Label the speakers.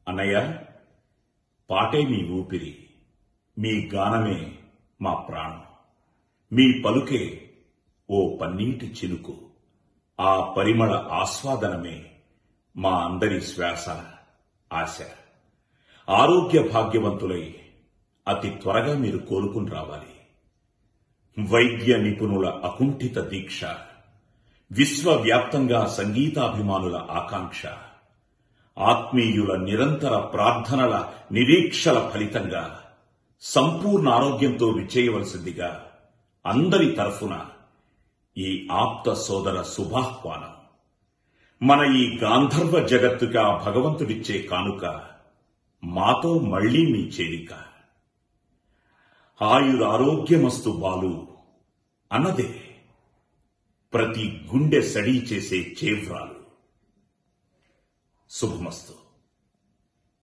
Speaker 1: అన్నయ్య పాటే మీ ఊపిరి మీ గానమే మా ప్రాణం మీ పలుకే ఓ పన్నీటి చినుకు ఆ పరిమళ ఆస్వాదనమే మా అందరి శ్వాస ఆశ ఆరోగ్య భాగ్యవంతులై అతి త్వరగా మీరు కోలుకుని రావాలి వైద్య నిపుణుల అకుంఠిత దీక్ష విశ్వవ్యాప్తంగా సంగీతాభిమానుల ఆకాంక్ష ఆత్మీయుల నిరంతర ప్రార్థనల నిరీక్షల ఫలితంగా సంపూర్ణ ఆరోగ్యంతో విచ్చేయవలసిందిగా అందరి తరఫున ఈ ఆప్త సోదర శుభాహ్వానం మన ఈ గాంధర్వ జగత్తుగా భగవంతుడిచ్చే కానుక మాతో మళ్లీ మీ చేరిక ఆయురారోగ్యమస్తు బాలు అన్నదే ప్రతి గుండె సడి చేసే చేవ్రాలు శుభమస్తు